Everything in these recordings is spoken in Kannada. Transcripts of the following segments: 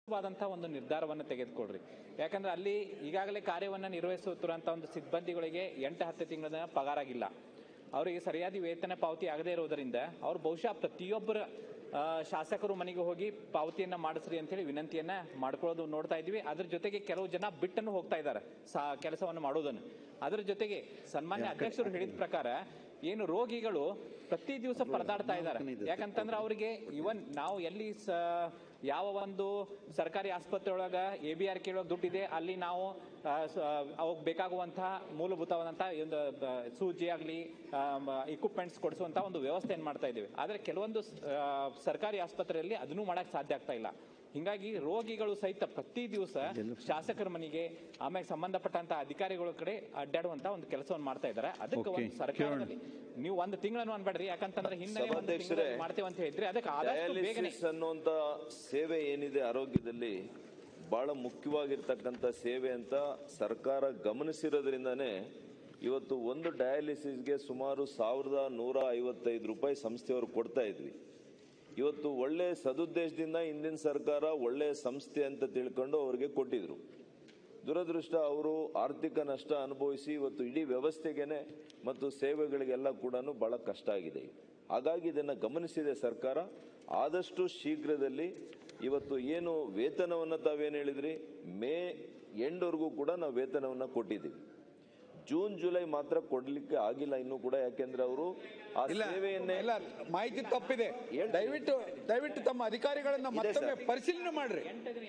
ವಾದಂತಹ ಒಂದು ನಿರ್ಧಾರವನ್ನು ತೆಗೆದುಕೊಳ್ರಿ ಯಾಕಂದ್ರೆ ಅಲ್ಲಿ ಈಗಾಗಲೇ ಕಾರ್ಯವನ್ನು ನಿರ್ವಹಿಸುತ್ತಿರುವಂತಹ ಒಂದು ಸಿಬ್ಬಂದಿಗಳಿಗೆ ಎಂಟು ಹತ್ತು ತಿಂಗಳ ಪಗಾರ ಆಗಿಲ್ಲ ಅವರಿಗೆ ಸರಿಯಾದ ವೇತನ ಪಾವತಿ ಆಗದೇ ಇರೋದರಿಂದ ಅವ್ರು ಬಹುಶಃ ಪ್ರತಿಯೊಬ್ಬರ ಆ, ಶಾಸಕರು ಮನೆಗೆ ಹೋಗಿ ಪಾವತಿಯನ್ನ ಮಾಡಿಸ್ರಿ ಅಂತೇಳಿ ವಿನಂತಿಯನ್ನ ಮಾಡ್ಕೊಳ್ಳೋದು ನೋಡ್ತಾ ಇದ್ವಿ ಅದ್ರ ಜೊತೆಗೆ ಕೆಲವು ಜನ ಬಿಟ್ಟನ್ನು ಹೋಗ್ತಾ ಇದ್ದಾರೆ ಸಾ ಕೆಲಸವನ್ನು ಮಾಡೋದನ್ನು ಅದ್ರ ಜೊತೆಗೆ ಸನ್ಮಾನ್ಯ ಅಧ್ಯಕ್ಷರು ಹೇಳಿದ ಪ್ರಕಾರ ಏನು ರೋಗಿಗಳು ಪ್ರತಿ ದಿವಸ ಪರದಾಡ್ತಾ ಇದ್ದಾರೆ ಯಾಕಂತಂದ್ರೆ ಅವರಿಗೆ ಇವನ್ ನಾವು ಎಲ್ಲಿ ಸ ಯಾವ ಒಂದು ಸರ್ಕಾರಿ ಆಸ್ಪತ್ರೆ ಒಳಗ ಎ ಬಿ ಆರ್ ಕೇಳೋ ದುಡ್ಡಿದೆ ಅಲ್ಲಿ ನಾವು ಆ, ಸ- ಅವಕ್ಕೆ ಬೇಕಾಗುವಂತಹ ಮೂಲಭೂತವಾದಂತಹ ಒಂದು ಬ- ಸೂಜಿ ಆಗಲಿ ಇಕ್ವಿಪ್ಮೆಂಟ್ಸ್ ಕೊಡಿಸುವಂತಹ ಒಂದು ವ್ಯವಸ್ಥೆಯನ್ನು ಮಾಡ್ತಾ ಇದ್ದೀವಿ ಆದರೆ ಕೆಲವೊಂದು ಸ- ಆ, ಸರ್ಕಾರಿ ಆಸ್ಪತ್ರೆಯಲ್ಲಿ ಅದನ್ನೂ ಮಾಡಕ್ ಸಾಧ್ಯ ಆಗ್ತಾ ಇಲ್ಲ ಹಿಂಗಾಗಿ ರೋಗಿಗಳು ಸಹಿತ ಪ್ರತಿ ದಿವಸ ಶಾಸಕರ ಮನೆಗೆ ಆಮೇಲೆ ಸಂಬಂಧಪಟ್ಟಂತ ಅಧಿಕಾರಿಗಳ ಕಡೆ ಅಡ್ಡಾಡುವಂತ ಒಂದು ಕೆಲಸವನ್ನು ಮಾಡ್ತಾ ಇದ್ದಾರೆ ಅದಕ್ಕೆ Okay, ಒಂದು ಸರ್ಕಾರದಲ್ಲಿ ನೀವು ಒಂದು ತಿಂಗಳನ್ನು ಅನ್ಬೇಡ್ರಿ ಯಾಕಂತಂದ್ರೆ ಹಿಂದೆ ಒಂದು ಸಭಾಧ್ಯಕ್ಷರೇ, ತಿಂಗಳಲ್ಲಿ ಮಾಡ್ತೇವೆ ಅಂತ ಹೇಳಿದ್ರಿ ಅದಕ್ಕೆ ಆದಷ್ಟು ಬೇಗನೆ ಡಯಾಲಿಸಿಸ್ ಅನ್ನುವಂತ ಸೇವೆ ಏನಿದೆ ಆರೋಗ್ಯದಲ್ಲಿ ಬಹಳ ಮುಖ್ಯವಾಗಿರ್ತಕ್ಕಂಥ ಸೇವೆ ಅಂತ ಸರ್ಕಾರ ಗಮನಿಸಿರೋದ್ರಿಂದಾನೇ ಇವತ್ತು ಒಂದು ಡಯಾಲಿಸಿಸ್ಗೆ ಸುಮಾರು ಸಾವಿರದ ನೂರ ಐವತ್ತೈದು ರೂಪಾಯಿ ಸಂಸ್ಥೆಯವರು ಕೊಡ್ತಾ ಇದ್ವಿ ಇವತ್ತು ಒಳ್ಳೆ ಸದುದ್ದೇಶದಿಂದ ಹಿಂದಿನ ಸರ್ಕಾರ ಒಳ್ಳೆ ಸಂಸ್ಥೆ ಅಂತ ತಿಳ್ಕೊಂಡು ಅವರಿಗೆ ಕೊಟ್ಟಿದ್ರು ದುರದೃಷ್ಟ ಅವರು ಆರ್ಥಿಕ ನಷ್ಟ ಅನುಭವಿಸಿ ಇವತ್ತು ಇಡೀ ವ್ಯವಸ್ಥೆಗೆನೆ ಮತ್ತು ಸೇವೆಗಳಿಗೆಲ್ಲ ಕೂಡ ಬಹಳ ಕಷ್ಟ ಆಗಿದೆ ಹಾಗಾಗಿ ಇದನ್ನು ಗಮನಿಸಿದೆ ಸರ್ಕಾರ ಆದಷ್ಟು ಶೀಘ್ರದಲ್ಲಿ ಇವತ್ತು ಏನು ವೇತನವನ್ನು ತಾವೇನು ಹೇಳಿದ್ರಿ ಮೇ ಎಂಡ್ವರೆಗೂ ಕೂಡ ನಾವು ವೇತನವನ್ನು ಕೊಟ್ಟಿದ್ದೀವಿ ಜೂನ್ ಜುಲೈ ಮಾತ್ರ ಕೊಡ್ಲಿಕ್ಕೆ ಆಗಿಲ್ಲ ಇನ್ನೂ ಕೂಡ ಯಾಕೆಂದ್ರೆ ಅವರು ಆ ಇಲ್ಲ ಸೇವೆಯನ್ನೇ ಇಲ್ಲ ಮಾಹಿತಿ ತಪ್ಪಿದೆ ಹೇಳ್ತೀನಿ. ದಯವಿಟ್ಟು ದಯವಿಟ್ಟು ತಮ್ಮ ಅಧಿಕಾರಿಗಳನ್ನ ಮತ್ತೊಮ್ಮೆ ಸರ್. ಪರಿಶೀಲನೆ ಮಾಡ್ರಿ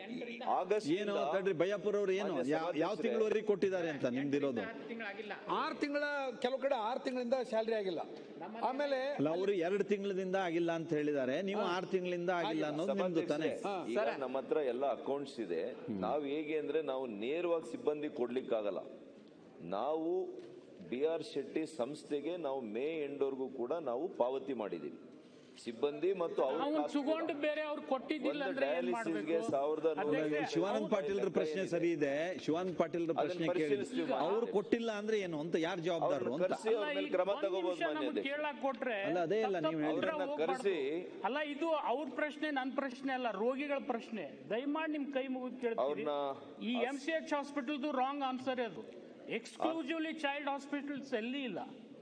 ಆಗಸ್ಟ್ ಏನು ತಡ್ರಿ ಬಯ್ಯಾಪುರ ಅವ್ರು ಏನು ಮಾನ್ಯ ಯಾವ- ಯಾವ ಸಭಾಧ್ಯಕ್ಷರೇ, ತಿಂಗಳವರೆಗೆ ಕೊಟ್ಟಿದ್ದಾರೆ ಅಂತ ನಿಮ್ದಿರೋದು ತಿಂಗಳಾಗಿಲ್ಲ ಆರು ತಿಂಗಳ ಕೆಲವು ಕಡೆ ಆರು ತಿಂಗಳಿಂದ ಸ್ಯಾಲ್ರಿ ಆಗಿಲ್ಲ ಆಮೇಲೆ ಅಲ್ಲ ಅವರು ಎರಡು ತಿಂಗಳಿಂದ ಆಗಿಲ್ಲ ಅಂತ ಹೇಳಿದ್ದಾರೆ ನೀವು ಆರು ತಿಂಗಳಿಂದ ಆಗಿಲ್ಲ ಅನ್ನೋದು ನಿಮ್ದು ತಾನೆ ಸಭಾಧ್ಯಕ್ಷರೇ, ಈಗ ನಮ್ಮ ಹತ್ರ ಎಲ್ಲ ಅಕೌಂಟ್ಸ್ ಇದೆ ನಾವು ಹೇಗೆ ಅಂದ್ರೆ ನಾವು ನೇರವಾಗಿ ಸಿಬ್ಬಂದಿ ಕೊಡ್ಲಿಕ್ಕಾಗಲ್ಲ ನಾವು ಬಿ ಆರ್ ಶೆಟ್ಟಿ ಸಂಸ್ಥೆಗೆ ನಾವು ಮೇ ಎಂಡ್ವರೆಗೂ ಕೂಡ ನಾವು ಪಾವತಿ ಮಾಡಿದೀವಿ ಸಿಬ್ಬಂದಿ ಮತ್ತು ಅವ್ರ ಅವ್ನು ಕಾಸು ಕೂಡ. ತಗೊಂಡು ಬೇರೆ ಅವ್ರು ಕೊಟ್ಟಿದ್ದಿಲ್ಲ ಒಂದು ಅಂದ್ರೆ ಏನ್ ಡಯಾಲಿಸಿಸ್ಗೆ ಮಾಡ್ಬೇಕು ಸಾವಿರದ ನೂರ ಅಧ್ಯಕ್ಷೆ, ಶಿವಾನಂದ ಪಾಟೀಲ್ರ ಪ್ರಶ್ನೆ ಸರಿ ಇದೆ ಶಿವಾನಂದ ಪಾಟೀಲ್ರ ಅದನ್ನ ಪ್ರಶ್ನೆ ಕೇಳಿ ಪರಿಶೀಲಿಸ್ತೀವಿ. ಅವ್ರು ಕೊಟ್ಟಿಲ್ಲ ಅಂದ್ರೆ ಏನು ಅಂತ ಯಾರು ಜವಾಬ್ದಾರರು ಅವ್ರನ್ನ ಅಂತ ಕರೆಸಿ ಅವ್ರ ಮೇಲೆ ಕ್ರಮ ತಗೋಬಹುದು ಮಾನ್ಯ ನಮ್ಗೆ ಅಧ್ಯಕ್ಷ ಕೇಳಕ್ ಕೊಟ್ರೆ ಅಲ್ಲ, ಅದೇ ಅಲ್ಲ ತಪ್ಪು ನೀವು ಉತ್ತರ ಅವ್ರನ್ನ ಹೋಗ್ಬಾರ್ದು. ಕರೆಸಿ ಅಲ್ಲ ಇದು ಅವ್ರ ಪ್ರಶ್ನೆ ನನ್ನ ಪ್ರಶ್ನೆ ಅಲ್ಲ ರೋಗಿಗಳ ಪ್ರಶ್ನೆ ದಯಮಾಡಿ ನಿಮ್ ಕೈ ಮುಗಿದು ಕೇಳ್ತೀರಿ ಅವ್ರನ್ನ ಈ ಎಂ ಸಿ ಎಚ್ ಹಾಸ್ಪಿಟಲ್ದು ರಾಂಗ್ ಆನ್ಸರ್ ಅದು ಎಕ್ಸ್ಕ್ಲೂಸಿವ್ಲಿ ಚೈಲ್ಡ್ ಹಾಸ್ಪಿಟಲ್ಸ್ ಎಲ್ಲಿ ಇಲ್ಲ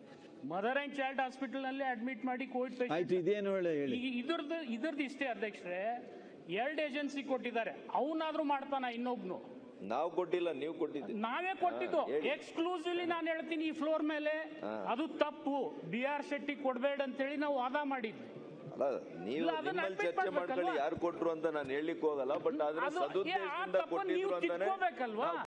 ಮದರ್ ಅಂಡ್ ಚೈಲ್ಡ್ ಹಾಸ್ಪಿಟಲ್ ನಲ್ಲಿ ಅಡ್ಮಿಟ್ ಮಾಡಿ ಕೋವಿಡ್ ಆಯ್ತು ಇದೇನು ಹೇಳಿ ಹೇಳಿ ಈಗ ಇದ್ರದ್ದು ಇದ್ರದ್ದು ಇಷ್ಟೇ ಅಧ್ಯಕ್ಷರೇ ಎರಡು ಏಜೆನ್ಸಿ ಕೊಟ್ಟಿದ್ದಾರೆ ಅವನಾದ್ರೂ ಮಾಡ್ತಾನ ಇನ್ನೊಬ್ನು ನಾವು ಕೊಟ್ಟಿಲ್ಲ ನೀವು ಕೊಟ್ಟಿದ್ದೀರಿ ನಾವೇ ಕೊಟ್ಟಿದ್ದು ಹಾ, ಹೇಳಿ. ಎಕ್ಸ್ಕ್ಲೂಸಿವ್ಲಿ ನಾನು ಹೇಳ್ತೀನಿ ಈ ಫ್ಲೋರ್ ಮೇಲೆ ಅದು ತಪ್ಪು ಬಿ ಆರ್ ಶೆಟ್ಟಿ ಕೊಡ್ಬೇಡ ಅಂತೇಳಿ ನಾವು ವಾದ ಮಾಡಿದ್ವಿ ಅಲ್ಲ ನೀವು ಇಲ್ಲ, ಅದನ್ನ ನಿಮ್ಮಲ್ಲಿ admit ಚರ್ಚೆ ಮಾಡ್ಕೊಳ್ಳಿ ಮಾಡ್ಬೇಕಲ್ವಾ? ಯಾರು ಕೊಟ್ರು ಅಂತ ನಾನು ಹೇಳಲಿಕ್ಕೆ ಹೋಗಲ್ಲ ಬಟ್ ಆದ್ರೆ ಅದು- ಏ, ಆ ಸದುದ್ದೇಶದಿಂದ ತಪ್ಪನ್ನ ನೀವು ಕೊಟ್ಟಿದ್ರು ಅಂತಾನೆ ತಿದ್ಕೋಬೇಕಲ್ವಾ?